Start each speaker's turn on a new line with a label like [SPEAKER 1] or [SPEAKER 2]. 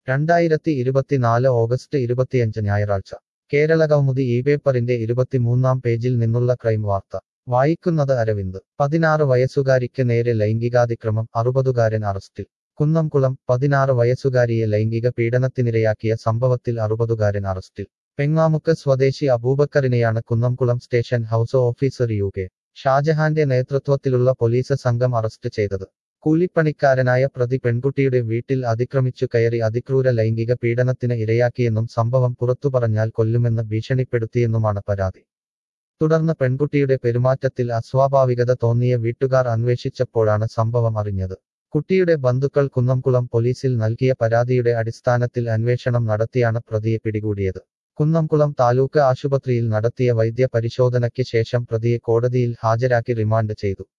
[SPEAKER 1] രണ്ടായിരത്തി ഇരുപത്തിനാല് ഓഗസ്റ്റ് ഇരുപത്തിയഞ്ച് ഞായറാഴ്ച കേരള കൗമുദി ഈ പേപ്പറിന്റെ ഇരുപത്തിമൂന്നാം പേജിൽ നിന്നുള്ള ക്രൈം വാർത്ത വായിക്കുന്നത് അരവിന്ദ് പതിനാറ് വയസ്സുകാരിക്ക് നേരെ ലൈംഗികാതിക്രമം അറുപതുകാരൻ അറസ്റ്റിൽ കുന്നംകുളം പതിനാറ് വയസ്സുകാരിയെ ലൈംഗിക പീഡനത്തിനിരയാക്കിയ സംഭവത്തിൽ അറുപതുകാരൻ അറസ്റ്റിൽ പെങ്ങാമുക്ക് സ്വദേശി അബൂബക്കറിനെയാണ് Kunnamkulam station house officer U K ഷാജഹാന്റെ നേതൃത്വത്തിലുള്ള പോലീസ് സംഘം അറസ്റ്റ് ചെയ്തത് കൂലിപ്പണിക്കാരനായ പ്രതി പെൺകുട്ടിയുടെ വീട്ടിൽ അതിക്രമിച്ചു കയറി അതിക്രൂര ലൈംഗിക പീഡനത്തിന് ഇരയാക്കിയെന്നും സംഭവം പുറത്തുപറഞ്ഞാൽ കൊല്ലുമെന്ന് ഭീഷണിപ്പെടുത്തിയെന്നുമാണ് പരാതി തുടർന്ന് പെൺകുട്ടിയുടെ പെരുമാറ്റത്തിൽ അസ്വാഭാവികത തോന്നിയ വീട്ടുകാർ അന്വേഷിച്ചപ്പോഴാണ് സംഭവം അറിഞ്ഞത് കുട്ടിയുടെ ബന്ധുക്കൾ കുന്നംകുളം പോലീസിൽ നൽകിയ പരാതിയുടെ അടിസ്ഥാനത്തിൽ അന്വേഷണം നടത്തിയാണ് പ്രതിയെ പിടികൂടിയത് കുന്നംകുളം താലൂക്ക് ആശുപത്രിയിൽ നടത്തിയ വൈദ്യ പരിശോധനയ്ക്ക് ശേഷം പ്രതിയെ കോടതിയിൽ ഹാജരാക്കി റിമാൻഡ് ചെയ്തു